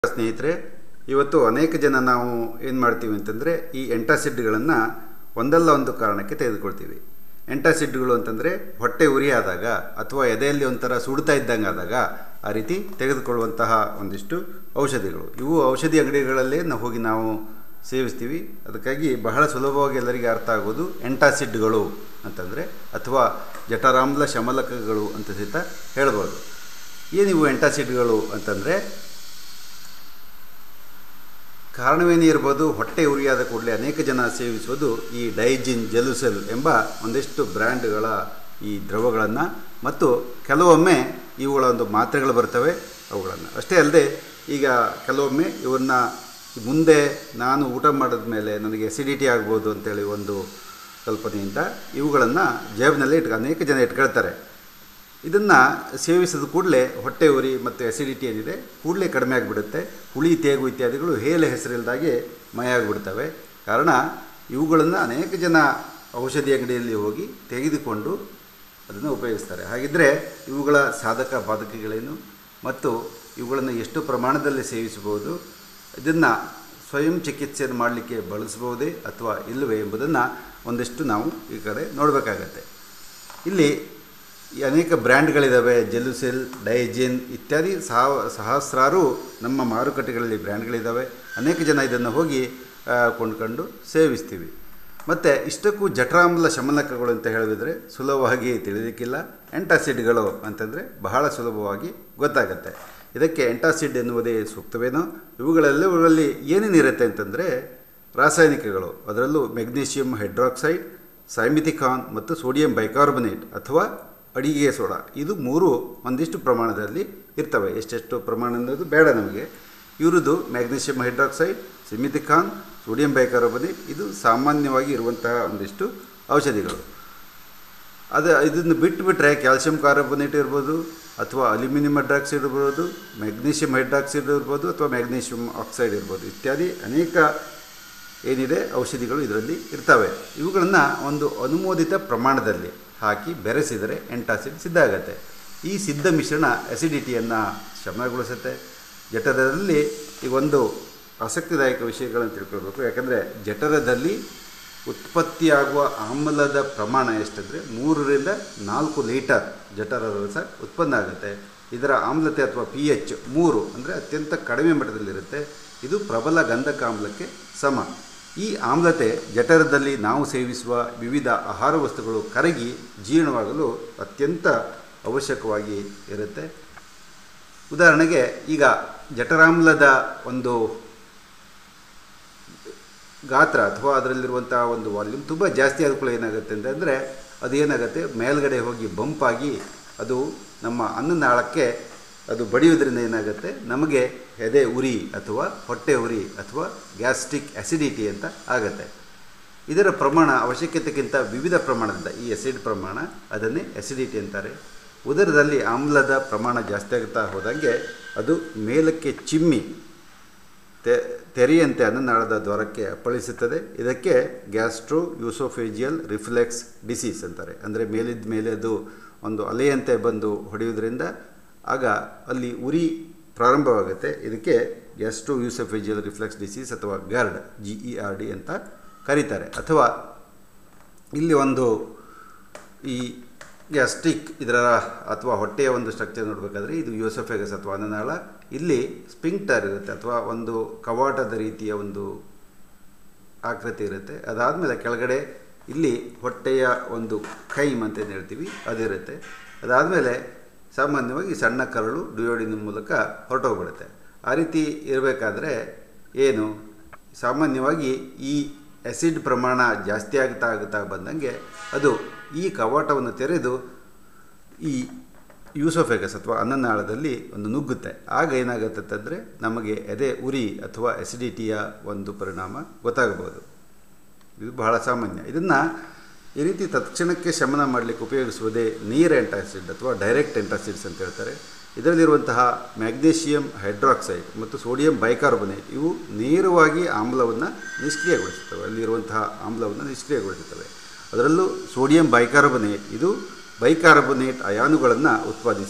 ಸ್ನೇಹಿತರೆ ಇವತ್ತು ಅನೇಕ ಜನ ನಾವು ಏನು ಮಾಡ್ತೀವಿ ಅಂತಂದರೆ ಈ ಎಂಟಾಸಿಡ್ಗಳನ್ನು ಒಂದಲ್ಲ ಒಂದು ಕಾರಣಕ್ಕೆ ತೆಗೆದುಕೊಳ್ತೀವಿ ಎಂಟಾಸಿಡ್ಗಳು ಅಂತಂದರೆ ಹೊಟ್ಟೆ ಉರಿ ಆದಾಗ ಅಥವಾ ಎದೆಯಲ್ಲಿ ಒಂಥರ ಸುಡ್ತಾ ಇದ್ದಂಗೆ ಆದಾಗ ಆ ರೀತಿ ತೆಗೆದುಕೊಳ್ಳುವಂತಹ ಒಂದಿಷ್ಟು ಔಷಧಿಗಳು ಇವು ಔಷಧಿ ಅಂಗಡಿಗಳಲ್ಲೇ ನಾವು ಹೋಗಿ ನಾವು ಸೇವಿಸ್ತೀವಿ ಅದಕ್ಕಾಗಿ ಬಹಳ ಸುಲಭವಾಗಿ ಎಲ್ಲರಿಗೆ ಅರ್ಥ ಆಗೋದು ಎಂಟಾಸಿಡ್ಗಳು ಅಂತಂದರೆ ಅಥವಾ ಜಠರಾಮ್ಲ ಶಮಲಕಗಳು ಅಂತ ಸಹಿತ ಹೇಳ್ಬೋದು ಏನಿವು ಎಂಟಾಸಿಡ್ಗಳು ಅಂತಂದರೆ ಕಾರಣವೇನೇ ಇರ್ಬೋದು ಹೊಟ್ಟೆ ಉರಿಯಾದ ಕೂಡಲೇ ಅನೇಕ ಜನ ಸೇವಿಸುವುದು ಈ ಡೈಜಿನ್ ಜೆಲುಸೆಲ್ ಎಂಬ ಒಂದಿಷ್ಟು ಬ್ರ್ಯಾಂಡ್ಗಳ ಈ ದ್ರವಗಳನ್ನು ಮತ್ತು ಕೆಲವೊಮ್ಮೆ ಇವುಗಳ ಒಂದು ಮಾತ್ರೆಗಳು ಬರ್ತವೆ ಅವುಗಳನ್ನು ಅಷ್ಟೇ ಅಲ್ಲದೆ ಈಗ ಕೆಲವೊಮ್ಮೆ ಇವನ್ನ ಮುಂದೆ ನಾನು ಊಟ ಮಾಡಿದ ಮೇಲೆ ನನಗೆ ಎಸಿಡಿಟಿ ಆಗ್ಬೋದು ಅಂತೇಳಿ ಒಂದು ಕಲ್ಪನೆಯಿಂದ ಇವುಗಳನ್ನು ಜೇಬಿನಲ್ಲಿ ಇಟ್ಕ ಅನೇಕ ಜನ ಇಟ್ಕೊಳ್ತಾರೆ ಇದನ್ನು ಸೇವಿಸಿದ ಕೂಡಲೇ ಹೊಟ್ಟೆ ಉರಿ ಮತ್ತು ಎಸಿಡಿಟಿ ಏನಿದೆ ಕೂಡಲೇ ಕಡಿಮೆ ಆಗಿಬಿಡುತ್ತೆ ಹುಳಿ ತೇಗು ಇತ್ಯಾದಿಗಳು ಹೇಲೆ ಹೆಸರಿಲ್ದಾಗೆ ಮಯ ಆಗಿಬಿಡ್ತವೆ ಕಾರಣ ಇವುಗಳನ್ನು ಅನೇಕ ಜನ ಔಷಧಿ ಅಂಗಡಿಯಲ್ಲಿ ಹೋಗಿ ತೆಗೆದುಕೊಂಡು ಅದನ್ನು ಉಪಯೋಗಿಸ್ತಾರೆ ಹಾಗಿದ್ದರೆ ಇವುಗಳ ಸಾಧಕ ಬಾಧಕಗಳೇನು ಮತ್ತು ಇವುಗಳನ್ನು ಎಷ್ಟು ಪ್ರಮಾಣದಲ್ಲಿ ಸೇವಿಸಬಹುದು ಇದನ್ನು ಸ್ವಯಂ ಚಿಕಿತ್ಸೆಯನ್ನು ಮಾಡಲಿಕ್ಕೆ ಬಳಸಬಹುದೇ ಅಥವಾ ಇಲ್ಲವೇ ಎಂಬುದನ್ನು ಒಂದಿಷ್ಟು ನಾವು ಈ ಕಡೆ ನೋಡಬೇಕಾಗತ್ತೆ ಇಲ್ಲಿ ಈ ಅನೇಕ ಬ್ರ್ಯಾಂಡ್ಗಳಿದ್ದಾವೆ ಜೆಲುಸೆಲ್ ಡೈಜಿನ್ ಇತ್ಯಾದಿ ಸಹ ಸಹಸ್ರಾರು ನಮ್ಮ ಮಾರುಕಟ್ಟೆಗಳಲ್ಲಿ ಬ್ರ್ಯಾಂಡ್ಗಳಿದ್ದಾವೆ ಅನೇಕ ಜನ ಇದನ್ನು ಹೋಗಿ ಆ, ಕೊಂಡ್ಕೊಂಡು ಸೇವಿಸ್ತೀವಿ ಮತ್ತು ಇಷ್ಟಕ್ಕೂ ಜಠರಾಮ್ಲ ಶಮನಕಗಳು ಅಂತ ಹೇಳಿದರೆ ಸುಲಭವಾಗಿ ತಿಳಿಲಿಕ್ಕಿಲ್ಲ ಎಂಟಾಸಿಡ್ಗಳು ಅಂತಂದರೆ ಬಹಳ ಸುಲಭವಾಗಿ ಗೊತ್ತಾಗುತ್ತೆ ಇದಕ್ಕೆ ಎಂಟಾಸಿಡ್ ಎನ್ನುವುದೇ ಸೂಕ್ತವೇನೋ ಇವುಗಳೆಲ್ಲವುಗಳಲ್ಲಿ ಏನೇನಿರುತ್ತೆ ಅಂತಂದರೆ ರಾಸಾಯನಿಕಗಳು ಅದರಲ್ಲೂ ಮೆಗ್ನೀಷಿಯಂ ಹೈಡ್ರಾಕ್ಸೈಡ್ ಸೈಮಿಥಿಕಾನ್ ಮತ್ತು ಸೋಡಿಯಂ ಬೈಕಾರ್ಬನೇಟ್ ಅಥವಾ ಅಡಿಗೆ ಸೋಡಾ ಇದು ಮೂರು ಒಂದಿಷ್ಟು ಪ್ರಮಾಣದಲ್ಲಿ ಇರ್ತವೆ ಎಷ್ಟೆಷ್ಟು ಪ್ರಮಾಣ ಅನ್ನೋದು ಬೇಡ ನಮಗೆ ಇವ್ರದ್ದು magnesium hydroxide simethicone sodium bicarbonate ಇದು ಸಾಮಾನ್ಯವಾಗಿ ಇರುವಂತಹ ಒಂದಿಷ್ಟು ಔಷಧಿಗಳು ಅದು ಇದನ್ನು ಬಿಟ್ಟುಬಿಟ್ರೆ ಕ್ಯಾಲ್ಸಿಯಂ ಕಾರ್ಬೊನೇಟ್ ಇರ್ಬೋದು ಅಥವಾ ಅಲ್ಯೂಮಿನಿಯಂ ಹೈಡ್ರಾಕ್ಸೈಡ್ ಇರ್ಬೋದು ಮ್ಯಾಗ್ನೀಷಿಯಂ ಹೈಡ್ರಾಕ್ಸೈಡ್ ಇರ್ಬೋದು ಅಥವಾ ಮ್ಯಾಗ್ನೀಷಿಯಂ ಆಕ್ಸೈಡ್ ಇರ್ಬೋದು ಇತ್ಯಾದಿ ಅನೇಕ ಏನಿದೆ ಔಷಧಿಗಳು ಇದರಲ್ಲಿ ಇರ್ತವೆ ಇವುಗಳನ್ನು ಒಂದು ಅನುಮೋದಿತ ಪ್ರಮಾಣದಲ್ಲಿ ಹಾಕಿ ಬೆರೆಸಿದರೆ ಎಂಟಾಸಿಡ್ ಸಿದ್ಧ ಆಗುತ್ತೆ ಈ ಸಿದ್ಧ ಮಿಶ್ರಣ ಅಸಿಡಿಟಿಯನ್ನು ಶಮನಗೊಳಿಸುತ್ತೆ ಜಠರದಲ್ಲಿ ಈಗ ಒಂದು ಆಸಕ್ತಿದಾಯಕ ವಿಷಯಗಳನ್ನು ತಿಳ್ಕೊಳ್ಬೇಕು ಯಾಕಂದರೆ ಜಠರದಲ್ಲಿ ಉತ್ಪತ್ತಿಯಾಗುವ ಆಮ್ಲದ ಪ್ರಮಾಣ ಎಷ್ಟಂದರೆ ಮೂರರಿಂದ ನಾಲ್ಕು ಲೀಟರ್ ಜಠರದ ರಸ ಉತ್ಪನ್ನ ಆಗುತ್ತೆ ಇದರ ಆಮ್ಲತೆ ಅಥವಾ ಪಿ ಎಚ್ ಮೂರು ಅಂದರೆ ಅತ್ಯಂತ ಕಡಿಮೆ ಮಟ್ಟದಲ್ಲಿರುತ್ತೆ ಇದು ಪ್ರಬಲ ಗಂಧಕ ಆಮ್ಲಕ್ಕೆ ಸಮ ಈ ಆಮ್ಲತೆ ಜಠರದಲ್ಲಿ ನಾವು ಸೇವಿಸುವ ವಿವಿಧ ಆಹಾರ ವಸ್ತುಗಳು ಕರಗಿ ಜೀರ್ಣವಾಗಲು ಅತ್ಯಂತ ಅವಶ್ಯಕವಾಗಿ ಇರುತ್ತೆ ಉದಾಹರಣೆಗೆ ಈಗ ಜಠರಾಮ್ಲದ ಒಂದು ಗಾತ್ರ ಅಥವಾ ಅದರಲ್ಲಿರುವಂಥ ಒಂದು ವಾಲ್ಯೂಮ್ ತುಂಬ ಜಾಸ್ತಿ ಆದ ಕೂಡ ಏನಾಗುತ್ತೆ ಅಂತಂದರೆ ಅದು ಏನಾಗುತ್ತೆ ಮೇಲ್ಗಡೆ ಹೋಗಿ ಬಂಪಾಗಿ ಅದು ನಮ್ಮ ಅನ್ನನಾಳಕ್ಕೆ ಅದು ಬಡಿಯೋದ್ರಿಂದ ಏನಾಗುತ್ತೆ ನಮಗೆ ಎದೆ ಉರಿ ಅಥವಾ ಹೊಟ್ಟೆ ಉರಿ ಅಥವಾ ಗ್ಯಾಸ್ಟ್ರಿಕ್ ಅಸಿಡಿಟಿ ಅಂತ ಆಗುತ್ತೆ ಇದರ ಪ್ರಮಾಣ ಅವಶ್ಯಕತೆಗಿಂತ ವಿವಿಧ ಪ್ರಮಾಣದಿಂದ ಈ ಅಸಿಡ್ ಪ್ರಮಾಣ ಅದನ್ನೇ ಅಸಿಡಿಟಿ ಅಂತಾರೆ ಉದರದಲ್ಲಿ ಆಮ್ಲದ ಪ್ರಮಾಣ ಜಾಸ್ತಿ ಆಗುತ್ತಾ ಹೋದಂಗೆ ಅದು ಮೇಲಕ್ಕೆ ಚಿಮ್ಮಿ ತೆ ತೆರೆಯಂತೆ ಅನ್ನನಾಳದ ದ್ವಾರಕ್ಕೆ ಅಪ್ಪಳಿಸುತ್ತದೆ ಇದಕ್ಕೆ ಗ್ಯಾಸ್ಟ್ರೋ ಯೂಸೋಫೇಜಿಯಲ್ ರಿಫ್ಲೆಕ್ಸ್ ಡಿಸೀಸ್ ಅಂತಾರೆ ಅಂದರೆ ಮೇಲಿದ್ದ ಮೇಲೆ ಅದು ಒಂದು ಅಲೆಯಂತೆ ಬಂದು ಹೊಡೆಯುವುದರಿಂದ ಆಗ ಅಲ್ಲಿ ಉರಿ ಪ್ರಾರಂಭವಾಗುತ್ತೆ ಇದಕ್ಕೆ ಗ್ಯಾಸ್ಟ್ರೋ ಯೂಸೋಫೇಜಿಯಲ್ ರಿಫ್ಲೆಕ್ಸ್ ಡಿಸೀಸ್ ಅಥವಾ GERD G E R D ಅಂತ ಕರೀತಾರೆ ಅಥವಾ ಇಲ್ಲಿ ಒಂದು ಈ ಗ್ಯಾಸ್ಟ್ರಿಕ್ ಇದರ ಅಥವಾ ಹೊಟ್ಟೆಯ ಒಂದು ಸ್ಟ್ರಕ್ಚರ್ ನೋಡಬೇಕಾದ್ರೆ ಇದು ಯೂಸೋಫೆಗಸ್ ಅಥವಾ ಅನ್ನನಾಳ ಇಲ್ಲಿ ಸ್ಪಿಂಕ್ಟರ್ ಇರುತ್ತೆ ಅಥವಾ ಒಂದು ಕವಾಟದ ರೀತಿಯ ಒಂದು ಆಕೃತಿ ಇರುತ್ತೆ ಅದಾದಮೇಲೆ ಕೆಳಗಡೆ ಇಲ್ಲಿ ಹೊಟ್ಟೆಯ ಒಂದು ಕೈಮ್ ಅಂತ ಏನು ಹೇಳ್ತೀವಿ ಅದಿರುತ್ತೆ ಅದಾದಮೇಲೆ ಸಾಮಾನ್ಯವಾಗಿ ಸಣ್ಣ ಕರಳು ಡಿಯೋಡಿನ ಮೂಲಕ ಹೊರಟೋಗ್ಬಿಡುತ್ತೆ ಆ ರೀತಿ ಇರಬೇಕಾದ್ರೆ ಏನು ಸಾಮಾನ್ಯವಾಗಿ ಈ ಆ್ಯಸಿಡ್ ಪ್ರಮಾಣ ಜಾಸ್ತಿ ಆಗ್ತಾ ಆಗ್ತಾ ಬಂದಂಗೆ ಅದು ಈ ಕವಾಟವನ್ನು ತೆರೆದು ಈ ಯೂಸೋಫೆಗಸ್ ಅಥವಾ ಅನ್ನನಾಳದಲ್ಲಿ ಒಂದು ನುಗ್ಗುತ್ತೆ ಆಗ ಏನಾಗುತ್ತೆ ಅಂತಂದರೆ ನಮಗೆ ಎದೆ ಉರಿ ಅಥವಾ ಎಸಿಡಿಟಿಯ ಒಂದು ಪರಿಣಾಮ ಗೊತ್ತಾಗಬಹುದು ಇದು ಬಹಳ ಸಾಮಾನ್ಯ ಇದನ್ನು ಈ ರೀತಿ ತತ್ಕ್ಷಣಕ್ಕೆ ಶಮನ ಮಾಡಲಿಕ್ಕೆ ಉಪಯೋಗಿಸುವುದೇ ನೀರ್ ಎಂಟಾಸಿಡ್ ಅಥವಾ ಡೈರೆಕ್ಟ್ ಎಂಟಾಸಿಡ್ಸ್ ಅಂತ ಹೇಳ್ತಾರೆ ಇದರಲ್ಲಿರುವಂತಹ ಮ್ಯಾಗ್ನೀಷಿಯಂ ಹೈಡ್ರಾಕ್ಸೈಡ್ ಮತ್ತು ಸೋಡಿಯಂ ಬೈಕಾರ್ಬೊನೇಟ್ ಇವು ನೇರವಾಗಿ ಆಮ್ಲವನ್ನು ನಿಷ್ಕ್ರಿಯಗೊಳಿಸುತ್ತವೆ ಅಲ್ಲಿರುವಂತಹ ಆಮ್ಲವನ್ನು ನಿಷ್ಕ್ರಿಯಗೊಳಿಸುತ್ತವೆ ಅದರಲ್ಲೂ ಸೋಡಿಯಂ ಬೈಕಾರ್ಬೊನೇಟ್ ಇದು ಬೈಕಾರ್ಬೊನೇಟ್ ಅಯಾನುಗಳನ್ನು ಉತ್ಪಾದಿಸಿ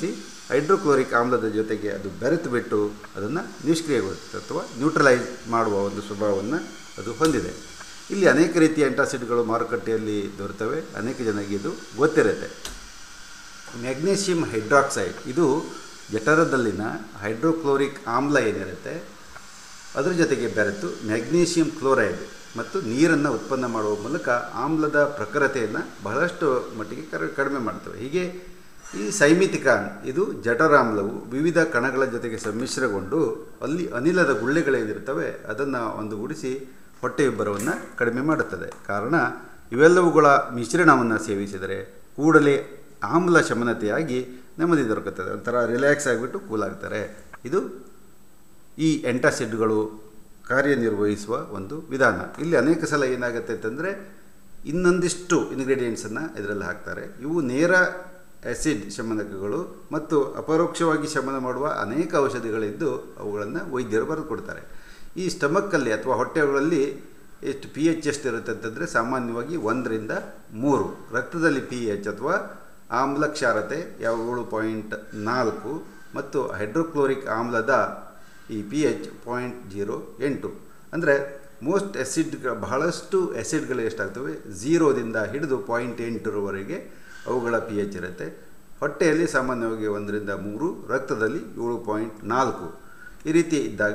ಹೈಡ್ರೋಕ್ಲೋರಿಕ್ ಆಮ್ಲದ ಜೊತೆಗೆ ಅದು ಬೆರೆತು ಬಿಟ್ಟು ಅದನ್ನು ನಿಷ್ಕ್ರಿಯಗೊಳಿಸುತ್ತೆ ಅಥವಾ ನ್ಯೂಟ್ರಲೈಸ್ ಮಾಡುವ ಒಂದು ಸ್ವಭಾವವನ್ನು ಅದು ಹೊಂದಿದೆ ಇಲ್ಲಿ ಅನೇಕ ರೀತಿಯ ಆ್ಯಂಟಾಸಿಡ್ಗಳು ಮಾರುಕಟ್ಟೆಯಲ್ಲಿ ದೊರೆತವೆ ಅನೇಕ ಜನರಿಗೆ ಇದು ಗೊತ್ತಿರುತ್ತೆ ಮ್ಯಾಗ್ನೀಷಿಯಂ ಹೈಡ್ರಾಕ್ಸೈಡ್ ಇದು ಜಠರದಲ್ಲಿನ ಹೈಡ್ರೋಕ್ಲೋರಿಕ್ ಆಮ್ಲ ಏನಿರುತ್ತೆ ಅದರ ಜೊತೆಗೆ ಬೆರೆತು ಮ್ಯಾಗ್ನೀಷಿಯಂ ಕ್ಲೋರೈಡ್ ಮತ್ತು ನೀರನ್ನು ಉತ್ಪನ್ನ ಮಾಡುವ ಮೂಲಕ ಆಮ್ಲದ ಪ್ರಖರತೆಯನ್ನು ಬಹಳಷ್ಟು ಮಟ್ಟಿಗೆ ಕರ ಕಡಿಮೆ ಮಾಡ್ತವೆ ಹೀಗೆ ಈ ಸೈಮಿತಿಕಾನ್ ಇದು ಜಠರಾಮ್ಲವು ವಿವಿಧ ಕಣಗಳ ಜೊತೆಗೆ ಸಮ್ಮಿಶ್ರಗೊಂಡು ಅಲ್ಲಿ ಅನಿಲದ ಗುಳ್ಳೆಗಳೇನಿರ್ತವೆ ಅದನ್ನು ಒಂದುಗೂಡಿಸಿ ಹೊಟ್ಟೆಯುಬ್ಬರವನ್ನು ಕಡಿಮೆ ಮಾಡುತ್ತದೆ ಕಾರಣ ಇವೆಲ್ಲವುಗಳ ಮಿಶ್ರಣವನ್ನು ಸೇವಿಸಿದರೆ ಕೂಡಲೇ ಆಮ್ಲ ಶಮನತೆಯಾಗಿ ನೆಮ್ಮದಿ ದೊರಕುತ್ತದೆ ಒಂಥರ ರಿಲ್ಯಾಕ್ಸ್ ಆಗಿಬಿಟ್ಟು ಕೂಲ್ ಆಗ್ತಾರೆ ಇದು ಈ ಎಂಟಾಸಿಡ್ಗಳು ಕಾರ್ಯನಿರ್ವಹಿಸುವ ಒಂದು ವಿಧಾನ ಇಲ್ಲಿ ಅನೇಕ ಸಲ ಏನಾಗುತ್ತೆ ಅಂತಂದರೆ ಇನ್ನೊಂದಿಷ್ಟು ಇಂಗ್ರೀಡಿಯೆಂಟ್ಸನ್ನು ಇದರಲ್ಲಿ ಹಾಕ್ತಾರೆ ಇವು ನೇರ ಆ್ಯಸಿಡ್ ಶಮನಕಗಳು ಮತ್ತು ಅಪರೋಕ್ಷವಾಗಿ ಶಮನ ಮಾಡುವ ಅನೇಕ ಔಷಧಿಗಳಿದ್ದು ಅವುಗಳನ್ನು ವೈದ್ಯರು ಬರೆದುಕೊಡ್ತಾರೆ ಈ ಸ್ಟಮಕ್ಕಲ್ಲಿ ಅಥವಾ ಹೊಟ್ಟೆಗಳಲ್ಲಿ ಎಷ್ಟು ಪಿ ಎಚ್ ಎಷ್ಟು ಇರುತ್ತೆ ಅಂತಂದರೆ ಸಾಮಾನ್ಯವಾಗಿ ಒಂದರಿಂದ ಮೂರು ರಕ್ತದಲ್ಲಿ ಪಿ ಎಚ್ ಅಥವಾ ಆಮ್ಲ ಕ್ಷಾರತೆ ಏಳು ಪಾಯಿಂಟ್ ನಾಲ್ಕು ಮತ್ತು ಹೈಡ್ರೋಕ್ಲೋರಿಕ್ ಆಮ್ಲದ ಈ ಪಿ ಎಚ್ ಪಾಯಿಂಟ್ ಜೀರೋ ಎಂಟು ಅಂದರೆ ಮೋಸ್ಟ್ ಆ್ಯಸಿಡ್ ಬಹಳಷ್ಟು ಆ್ಯಸಿಡ್ಗಳು ಎಷ್ಟಾಗ್ತವೆ ಝೀರೋದಿಂದ ಹಿಡಿದು ಪಾಯಿಂಟ್ ಎಂಟರವರೆಗೆ ಅವುಗಳ ಪಿ ಎಚ್ ಇರುತ್ತೆ ಹೊಟ್ಟೆಯಲ್ಲಿ ಸಾಮಾನ್ಯವಾಗಿ ಒಂದರಿಂದ ಮೂರು ರಕ್ತದಲ್ಲಿ ಏಳು ಪಾಯಿಂಟ್ ನಾಲ್ಕು ಈ ರೀತಿ ಇದ್ದಾಗ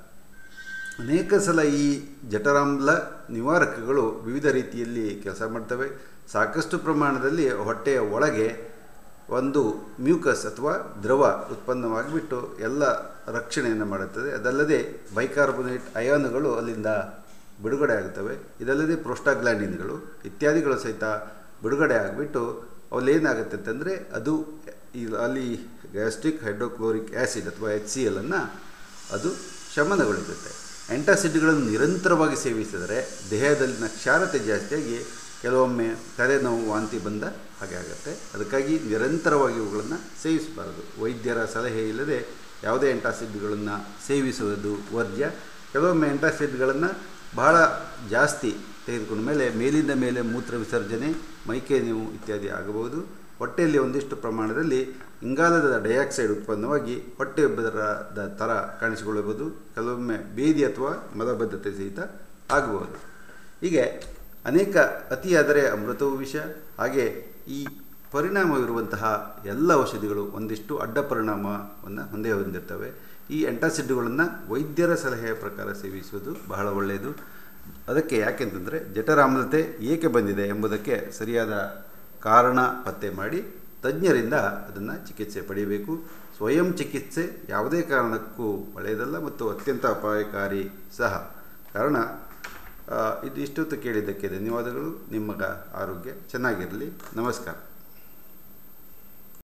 ಅನೇಕ ಸಲ ಈ ಜಠರಾಮ್ಲ ನಿವಾರಕಗಳು ವಿವಿಧ ರೀತಿಯಲ್ಲಿ ಕೆಲಸ ಮಾಡ್ತವೆ ಸಾಕಷ್ಟು ಪ್ರಮಾಣದಲ್ಲಿ ಹೊಟ್ಟೆಯ ಒಳಗೆ ಒಂದು ಮ್ಯೂಕಸ್ ಅಥವಾ ದ್ರವ ಉತ್ಪನ್ನವಾಗಿಬಿಟ್ಟು ಎಲ್ಲ ರಕ್ಷಣೆಯನ್ನು ಮಾಡುತ್ತದೆ ಅದಲ್ಲದೆ ಬೈಕಾರ್ಬೊನೇಟ್ ಅಯಾನುಗಳು ಅಲ್ಲಿಂದ ಬಿಡುಗಡೆ ಆಗುತ್ತವೆ ಇದಲ್ಲದೆ ಪ್ರೋಸ್ಟಾಗ್ಲ್ಯಾಂಡಿನ್ಗಳು ಇತ್ಯಾದಿಗಳು ಸಹಿತ ಬಿಡುಗಡೆ ಆಗಿಬಿಟ್ಟು ಅಲ್ಲೇನಾಗುತ್ತೆ ಅಂತಂದರೆ ಅದು ಈ ಅಲ್ಲಿ ಗ್ಯಾಸ್ಟ್ರಿಕ್ ಹೈಡ್ರೋಕ್ಲೋರಿಕ್ ಆ್ಯಸಿಡ್ ಅಥವಾ ಎಚ್ ಸಿ ಎಲ್ಲನ್ನು ಅದು ಶಮನಗೊಳಿಸುತ್ತೆ ಆ್ಯಂಟಾಸಿಡ್ಗಳನ್ನು ನಿರಂತರವಾಗಿ ಸೇವಿಸಿದರೆ ದೇಹದಲ್ಲಿನ ಕ್ಷಾರತೆ ಜಾಸ್ತಿಯಾಗಿ ಕೆಲವೊಮ್ಮೆ ತಲೆನೋವು ವಾಂತಿ ಬಂದ ಹಾಗೆ ಆಗುತ್ತೆ ಅದಕ್ಕಾಗಿ ನಿರಂತರವಾಗಿ ಇವುಗಳನ್ನು ಸೇವಿಸಬಾರದು ವೈದ್ಯರ ಸಲಹೆ ಇಲ್ಲದೆ ಯಾವುದೇ ಆ್ಯಂಟಾಸಿಡ್ಗಳನ್ನು ಸೇವಿಸುವುದು ವರ್ಜ್ಯ ಕೆಲವೊಮ್ಮೆ ಆ್ಯಂಟಾಸಿಡ್ಗಳನ್ನು ಬಹಳ ಜಾಸ್ತಿ ತೆಗೆದುಕೊಂಡ ಮೇಲೆ ಮೇಲಿಂದ ಮೇಲೆ ಮೂತ್ರ ವಿಸರ್ಜನೆ ಮೈಕೈ ನೋವು ಇತ್ಯಾದಿ ಆಗಬಹುದು ಹೊಟ್ಟೆಯಲ್ಲಿ ಒಂದಿಷ್ಟು ಪ್ರಮಾಣದಲ್ಲಿ ಇಂಗಾಲದ ಡೈಆಕ್ಸೈಡ್ ಉತ್ಪನ್ನವಾಗಿ ಹೊಟ್ಟೆ ಉಬ್ಬರದ ಥರ ಕಾಣಿಸಿಕೊಳ್ಳಬಹುದು ಕೆಲವೊಮ್ಮೆ ಬೇದಿ ಅಥವಾ ಮಲಬದ್ಧತೆ ಸಹಿತ ಆಗಬಹುದು ಹೀಗೆ ಅನೇಕ ಅತಿಯಾದರೆ ಅಮೃತವೂ ವಿಷ ಹಾಗೆ ಈ ಪರಿಣಾಮವಿರುವಂತಹ ಎಲ್ಲ ಔಷಧಿಗಳು ಒಂದಿಷ್ಟು ಅಡ್ಡ ಪರಿಣಾಮವನ್ನು ಹೊಂದೇ ಹೊಂದಿರ್ತವೆ ಈ ಎಂಟಾಸಿಡ್ಗಳನ್ನು ವೈದ್ಯರ ಸಲಹೆಯ ಪ್ರಕಾರ ಸೇವಿಸುವುದು ಬಹಳ ಒಳ್ಳೆಯದು ಅದಕ್ಕೆ ಯಾಕೆಂತಂದರೆ ಜಠರಾಮ್ಲತೆ ಏಕೆ ಬಂದಿದೆ ಎಂಬುದಕ್ಕೆ ಸರಿಯಾದ ಕಾರಣ ಪತ್ತೆ ಮಾಡಿ ತಜ್ಞರಿಂದ ಅದನ್ನು ಚಿಕಿತ್ಸೆ ಪಡೆಯಬೇಕು ಸ್ವಯಂ ಚಿಕಿತ್ಸೆ ಯಾವುದೇ ಕಾರಣಕ್ಕೂ ಒಳ್ಳೆಯದಲ್ಲ ಮತ್ತು ಅತ್ಯಂತ ಅಪಾಯಕಾರಿ ಸಹ ಕಾರಣ ಇದು ಇಷ್ಟೊತ್ತು ಕೇಳಿದ್ದಕ್ಕೆ ಧನ್ಯವಾದಗಳು ನಿಮ್ಮ ಆರೋಗ್ಯ ಚೆನ್ನಾಗಿರಲಿ ನಮಸ್ಕಾರ